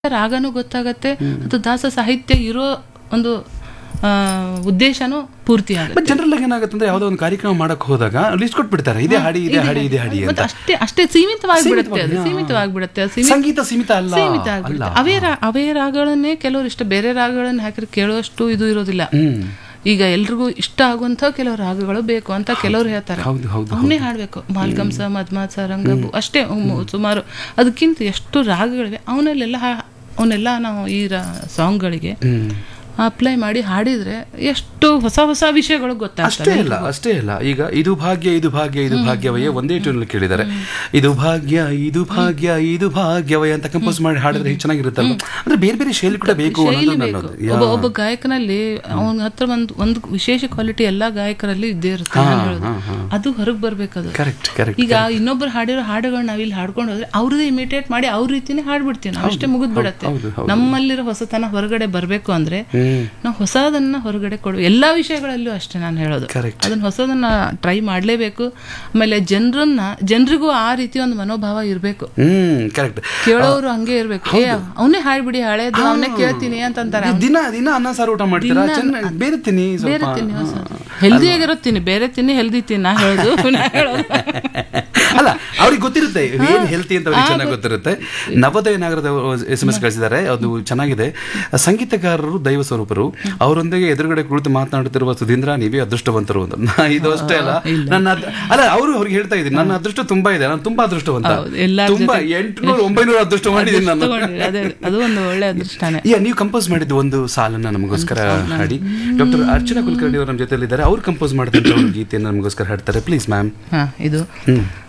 ರಾಗನೂ ಗೊತ್ತಾಗತ್ತೆ ಮತ್ತು ದಾಸ ಸಾಹಿತ್ಯ ಇರೋ ಒಂದು ಆ, ಉದ್ದೇಶನೂ ಪೂರ್ತಿ ಆಗುತ್ತೆ ಬಟ್ ಜನರಲ್ ಆಗಿ ಏನಾಗುತ್ತೆ ಅಂದ್ರೆ ಯಾವುದೋ ಒಂದು ಕಾರ್ಯಕ್ರಮ ಮಾಡಕ್ ಹೋದಾಗ ಲಿಸ್ಟ್ ಕೊಟ್ಬಿಡ್ತಾರೆ ಇದೇ ಹಾಡಿ ಇದೇ ಹಾಡಿ ಇದೇ ಹಾಡಿ ಮತ್ತೆ ಅಂತ ಅಷ್ಟೇ ಅಷ್ಟೇ ಸೀಮಿತವಾಗಿಬಿಡುತ್ತೆ ಅದು ಸೀಮಿತವಾಗಿ, ಹಾ. ಸೀಮಿತವಾಗಿಬಿಡುತ್ತೆ ಅದು ಸೀಮಿತ ಸಂಗೀತ ಸೀಮಿತ ಅಲ್ಲ ಸೀಮಿತ ಅಲ್ಲ ಆಗ್ಬಿಡುತ್ತೆ ಅವೇ ರಾ- ಅವೇ ರಾಗಗಳನ್ನೇ ಕೆಲವರು ಇಷ್ಟ ಬೇರೆ ರಾಗಗಳನ್ನ ಹಾಕಿದ್ರೆ ಕೇಳುವಷ್ಟು ಇದು ಇರೋದಿಲ್ಲ ಹ್ಮ್ ಈಗ ಎಲ್ರಿಗೂ ಇಷ್ಟ ಆಗುವಂತ ಕೆಲವು ರಾಗಗಳು ಬೇಕು ಅಂತ ಕೆಲವರು ಹೇಳ್ತಾರೆ ಹೌದು ಹೌದು ಅವನ್ನೇ ಹಾಡ್ಬೇಕು ಮಾಲ್ಗಂಸ ಮದ್ಮಾಸ ರಂಗಬು ಅಷ್ಟೇ ಹ್ಮ್, ಸುಮಾರು ಅದಕ್ಕಿಂತ ಎಷ್ಟು ರಾಗಗಳಿವೆ ಅವನಲ್ಲೆಲ್ಲ ಅವನ್ನೆಲ್ಲ ನಾವು ಈ ಸಾಂಗ್ಗಳಿಗೆ ಹ್ಮ್ ಅಪ್ಲೈ ಮಾಡಿ ಹಾಡಿದ್ರೆ ಎಷ್ಟು ಹೊಸ ಹೊಸ ವಿಷಯಗಳು ಅಷ್ಟೇ ಗೊತ್ತಾಗ್ತವೆ ಇಲ್ಲ ಅಷ್ಟೇ ಇಲ್ಲ ಈಗ ಇದು ಭಾಗ್ಯ ಇದು ಭಾಗ್ಯ ಇದು ಭಾಗ್ಯವಯ್ಯ ಒಂದೇ ಟ್ಯೂನ್ ಕೇಳಿದ್ದಾರೆ ಇದು ಭಾಗ್ಯ ಇದು ಭಾಗ್ಯ ಇದು ಭಾಗ್ಯವಯ್ಯ ಅಂತ ಕಂಪೋಸ್ ಮಾಡಿ ಹಾಡಿದ್ರೆ ಹೆಚ್ಚು ಚೆನ್ನಾಗಿರುತ್ತಲ್ವ ಅಂದ್ರೆ ಬೇರೆ ಬೇರೆ ಶೈಲಿ ಕೂಡ ಬೇಕು ಶೈಲಿ ಅನ್ನೋದು ಬೇಕು ನನ್ನದು ಒಬ್ಬ ಒಬ್ಬ ಗಾಯಕನಲ್ಲಿ ಅವನ ಹತ್ರ ಒಂದು ಒಂದು ವಿಶೇಷ ಕ್ವಾಲಿಟಿ ಎಲ್ಲಾ ಗಾಯಕರಲ್ಲಿ ಇದ್ದೇ ಇರುತ್ತೆ ನಾನು ಹೇಳೋದು ಅದು ಹೊರಗೆ ಬರ್ಬೇಕದು ಕರೆಕ್ಟ್ ಕರೆಕ್ಟ್ ಈಗ ಇನ್ನೊಬ್ರು ಹಾಡಿರೋ ಹಾಡುಗಳು ನಾವ್ ಇಲ್ಲಿ ಹಾಡ್ಕೊಂಡು ಹೋದ್ರೆ ಅವ್ರದೇ ಇಮಿಟೇಟ್ ಮಾಡಿ ಅವ್ರ ರೀತಿನೇ ಹಾಡ್ಬಿಡ್ತೀವಿ ನಾವು ಅಷ್ಟೇ ಮುಗಿದ್ ಬಿಡತ್ತೆ ಹೌದು, ಹೌದು. ನಮ್ಮಲ್ಲಿರೋ ಹೊಸತನ ಹೊರಗಡೆ ಬರ್ಬೇಕು ಅಂದ್ರೆ ಹ್ಮ್ ನಾವು ಹೊಸದನ್ನ ಹೊರಗಡೆ ಕೊಡುವ ಎಲ್ಲಾ ವಿಷಯಗಳಲ್ಲೂ ಅಷ್ಟೇ ನಾನು ಹೇಳೋದು Correct. ಅದನ್ನ ಹೊಸದನ್ನ ಟ್ರೈ ಮಾಡ್ಲೇಬೇಕು ಆಮೇಲೆ ಜನರನ್ನ ಜನರಿಗೂ ಆ ರೀತಿ ಒಂದು ಮನೋಭಾವ ಇರ್ಬೇಕು ಹ್ಮ್ ಕರೆಕ್ಟ್ ಕೇಳೋರು ಹಂಗೆ ಇರ್ಬೇಕು ಏ ಅವನೇ ಹಾಡ್ಬಿಡಿ ಹಳೇದು ಅವನೇ ಕೇಳ್ತೀನಿ ಅಂತಂತಾರೆ ದಿನ ದಿನ ಅನ್ನ ಸಾರು ಊಟ ಮಾಡ್ತೀರಾ ಚೆನ್ನಾಗಿ ಬೇರೆ ತಿನ್ನಿ ಬೇರೆ ಸ್ವಲ್ಪ ತಿನ್ನಿ ಹೆಲ್ದಿ ಆಗಿರೋ ತಿನ್ನಿ ಬೇರೆ ತಿನ್ನಿ ಹೆಲ್ದಿ ತಿನ್ನ ಹೇಳೋದು ನಾ ಹೇಳೋದು ಅಲ್ಲ ಅವ್ರಿಗೆ ಗೊತ್ತಿರುತ್ತೆ ಏನ್ ಹೆಲ್ತಿ ಅಂತ ಅವ್ರಿಗೆ ಚೆನ್ನಾಗಿ ಗೊತ್ತಿರುತ್ತೆ ನವೋದಯ ನಗರದ ಎಸ್ ಎಂ ಎಸ್ ಕಳಿಸಿದ್ದಾರೆ ಅದು ಚೆನ್ನಾಗಿದೆ ಸಂಗೀತಗಾರರು ದೈವ ಸ್ವರೂಪರು ಅವರೊಂದಿಗೆ ಎದುರುಗಡೆ ಕುಳಿತು ಮಾತನಾಡುತ್ತಿರುವ ಸುಧೀಂದ್ರ ನೀವೇ ಅದೃಷ್ಟವಂತರು ಅಂತ ನಾ ಇದು ಅಷ್ಟೇ ಅಲ್ಲ ನನ್ನ ಅದ್- ಅಲ್ಲ ಅವರು ಅವ್ರಿಗೆ ಹೇಳ್ತಾ ಇದ್ದೀನಿ ನನ್ನ ಅದೃಷ್ಟ ತುಂಬಾ ಇದೆ ನಾನು ತುಂಬಾ ಅದೃಷ್ಟವಂತ ಹೌದು, ಎಲ್ಲಾರ್ ತುಂಬಾ ಎಂಟುನೂರು ಒಂಬೈನೂರು ಅದೃಷ್ಟ ಮಾಡಿದ್ದೀನಿ ನಾನು ತಗೊಂಡ್ರಿ ಅದೇ ಅದು ಒಂದು ಒಳ್ಳೆ ಅದೃಷ್ಟನೇ ಯಾ ನೀವು ಕಂಪೋಸ್ ಮಾಡಿದ್ದು ಒಂದು ಸಾಲನ್ನ ನಮಗೋಸ್ಕರ ಹಾಡಿ ಡಾಕ್ಟರ್ ಅರ್ಚನಾ ಕುಲಕರ್ಣಿ ಅವರು ನಮ್ಮ ಜೊತೆಲಿದ್ದಾರೆ ಅವ್ರು ಕಂಪೋಸ್ ಮಾಡಿದಂತ ಒಂದು ಗೀತೆಯನ್ನು ನಮಗೋಸ್ಕರ ಹಾಡ್ತಾರೆ ಪ್ಲೀಸ್ ಮ್ಯಾಮ್ ಹಾ ಇದು ಹ್ಮ್